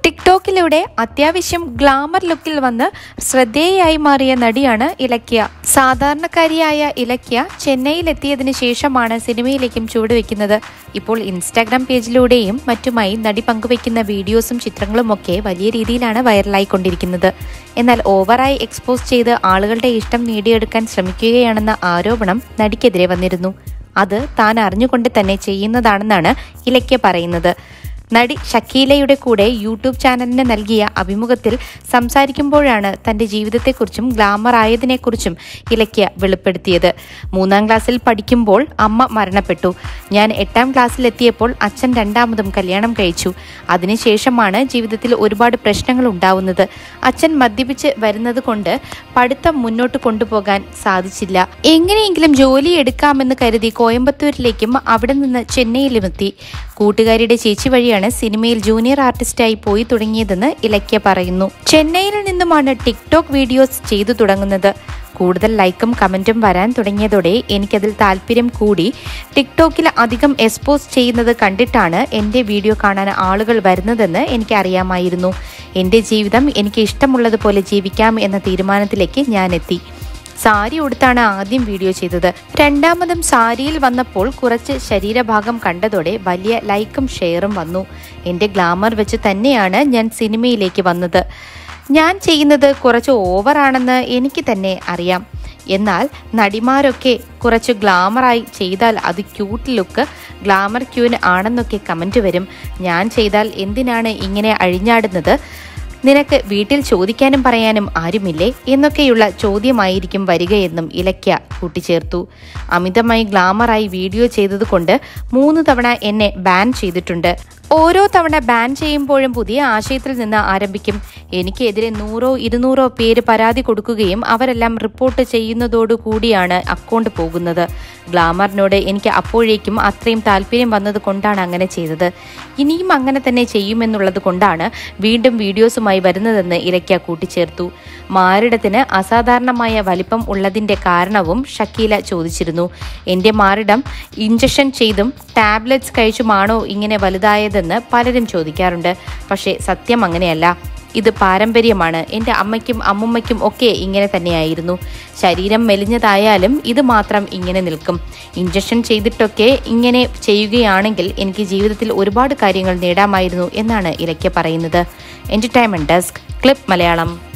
ടിക്ടോക്കിലൂടെ അത്യാവശ്യം ഗ്ലാമർ ലുക്കിൽ വന്ന് ശ്രദ്ധേയയായി മാറിയ നടിയാണ് ഇലക്യ സാധാരണക്കാരിയായ ഇലക്യ ചെന്നൈയിലെത്തിയതിനു ശേഷമാണ് സിനിമയിലേക്കും ചുവടുവെക്കുന്നത് ഇപ്പോൾ ഇൻസ്റ്റാഗ്രാം പേജിലൂടെയും മറ്റുമായി നടി പങ്കുവെക്കുന്ന വീഡിയോസും ചിത്രങ്ങളുമൊക്കെ വലിയ രീതിയിലാണ് വൈറലായിക്കൊണ്ടിരിക്കുന്നത് എന്നാൽ ഓവറായി എക്സ്പോസ് ചെയ്ത് ആളുകളുടെ ഇഷ്ടം നേടിയെടുക്കാൻ ശ്രമിക്കുകയാണെന്ന ആരോപണം നടിക്കെതിരെ വന്നിരുന്നു അത് താൻ അറിഞ്ഞുകൊണ്ട് തന്നെ ചെയ്യുന്നതാണെന്നാണ് ഇലക്യ പറയുന്നത് നടി ഷക്കീലയുടെ കൂടെ യൂട്യൂബ് ചാനലിന് നൽകിയ അഭിമുഖത്തിൽ സംസാരിക്കുമ്പോഴാണ് തന്റെ ജീവിതത്തെക്കുറിച്ചും ഗ്ലാമർ ആയതിനെക്കുറിച്ചും ഇലക്യ വെളിപ്പെടുത്തിയത് മൂന്നാം ക്ലാസ്സിൽ പഠിക്കുമ്പോൾ അമ്മ മരണപ്പെട്ടു ഞാൻ എട്ടാം ക്ലാസ്സിലെത്തിയപ്പോൾ അച്ഛൻ രണ്ടാമതും കല്യാണം കഴിച്ചു അതിനുശേഷമാണ് ജീവിതത്തിൽ ഒരുപാട് പ്രശ്നങ്ങൾ ഉണ്ടാവുന്നത് അച്ഛൻ മദ്യപിച്ച് വരുന്നത് കൊണ്ട് പഠിത്തം മുന്നോട്ട് കൊണ്ടുപോകാൻ സാധിച്ചില്ല എങ്ങനെയെങ്കിലും ജോലി എടുക്കാമെന്ന് കരുതി കോയമ്പത്തൂരിലേക്കും അവിടെ നിന്ന് ചെന്നൈയിലുമെത്തി കൂട്ടുകാരിയുടെ ചേച്ചി വഴിയാണ് സിനിമയിൽ ജൂനിയർ ആർട്ടിസ്റ്റായി പോയി തുടങ്ങിയതെന്ന് ഇലക്യ പറയുന്നു ചെന്നൈയിൽ നിന്നുമാണ് ടിക്ടോക്ക് വീഡിയോസ് ചെയ്തു തുടങ്ങുന്നത് കൂടുതൽ ലൈക്കും കമന്റും വരാൻ തുടങ്ങിയതോടെ എനിക്കതിൽ താല്പര്യം കൂടി ടിക്ടോക്കിൽ അധികം എക്സ്പോസ് ചെയ്യുന്നത് കണ്ടിട്ടാണ് എൻ്റെ വീഡിയോ കാണാൻ ആളുകൾ വരുന്നതെന്ന് എനിക്ക് അറിയാമായിരുന്നു എൻ്റെ ജീവിതം എനിക്ക് ഇഷ്ടമുള്ളതുപോലെ ജീവിക്കാം എന്ന തീരുമാനത്തിലേക്ക് ഞാൻ എത്തി സാരി ഉടുത്താണ് ആദ്യം വീഡിയോ ചെയ്തത് രണ്ടാമതും സാരിയിൽ വന്നപ്പോൾ കുറച്ച് ശരീരഭാഗം കണ്ടതോടെ വലിയ ലൈക്കും ഷെയറും വന്നു എൻ്റെ ഗ്ലാമർ വെച്ച് തന്നെയാണ് ഞാൻ സിനിമയിലേക്ക് വന്നത് ഞാൻ ചെയ്യുന്നത് കുറച്ച് ഓവറാണെന്ന് എനിക്ക് തന്നെ അറിയാം എന്നാൽ നടിമാരൊക്കെ കുറച്ച് ഗ്ലാമറായി ചെയ്താൽ അത് ക്യൂട്ട് ലുക്ക് ഗ്ലാമർ ക്യൂൻ ആണെന്നൊക്കെ കമൻറ്റ് വരും ഞാൻ ചെയ്താൽ എന്തിനാണ് ഇങ്ങനെ അഴിഞ്ഞാടുന്നത് നിനക്ക് വീട്ടിൽ ചോദിക്കാനും പറയാനും ആരുമില്ലേ എന്നൊക്കെയുള്ള ചോദ്യമായിരിക്കും വരികയെന്നും ഇലക്യ കൂട്ടിച്ചേർത്തു അമിതമായി ഗ്ലാമറായി വീഡിയോ ചെയ്തതുകൊണ്ട് മൂന്ന് തവണ എന്നെ ബാൻ ചെയ്തിട്ടുണ്ട് ഓരോ തവണ ബാൻ ചെയ്യുമ്പോഴും പുതിയ ആശയത്തിൽ നിന്ന് ആരംഭിക്കും എനിക്കെതിരെ നൂറോ ഇരുന്നൂറോ പേര് പരാതി കൊടുക്കുകയും അവരെല്ലാം റിപ്പോർട്ട് ചെയ്യുന്നതോടുകൂടിയാണ് അക്കൗണ്ട് പോകുന്നത് ഗ്ലാമറിനോട് എനിക്ക് അപ്പോഴേക്കും അത്രയും താല്പര്യം വന്നത് കൊണ്ടാണ് അങ്ങനെ ചെയ്തത് ഇനിയും അങ്ങനെ തന്നെ ചെയ്യുമെന്നുള്ളത് കൊണ്ടാണ് വീണ്ടും വീഡിയോസുമായി വരുന്നതെന്ന് ഇലക്ക കൂട്ടിച്ചേർത്തു മാറിടത്തിന് അസാധാരണമായ വലിപ്പം ഉള്ളതിന്റെ കാരണവും ഷക്കീല ചോദിച്ചിരുന്നു എന്റെ മാറിടം ഇഞ്ചക്ഷൻ ചെയ്തും ടാബ്ലറ്റ്സ് കഴിച്ചുമാണോ ഇങ്ങനെ വലുതായതെന്ന് പലരും ചോദിക്കാറുണ്ട് പക്ഷേ സത്യം അങ്ങനെയല്ല ഇത് പാരമ്പര്യമാണ് എൻ്റെ അമ്മയ്ക്കും അമ്മുമ്മയ്ക്കും ഒക്കെ ഇങ്ങനെ തന്നെയായിരുന്നു ശരീരം മെലിഞ്ഞതായാലും ഇത് മാത്രം ഇങ്ങനെ നിൽക്കും ഇഞ്ചക്ഷൻ ചെയ്തിട്ടൊക്കെ ഇങ്ങനെ ചെയ്യുകയാണെങ്കിൽ എനിക്ക് ജീവിതത്തിൽ ഒരുപാട് കാര്യങ്ങൾ നേടാമായിരുന്നു എന്നാണ് ഇലക്ക പറയുന്നത് എൻ്റർടൈൻമെൻറ്റ് ഡെസ്ക് ക്ലിപ്പ് മലയാളം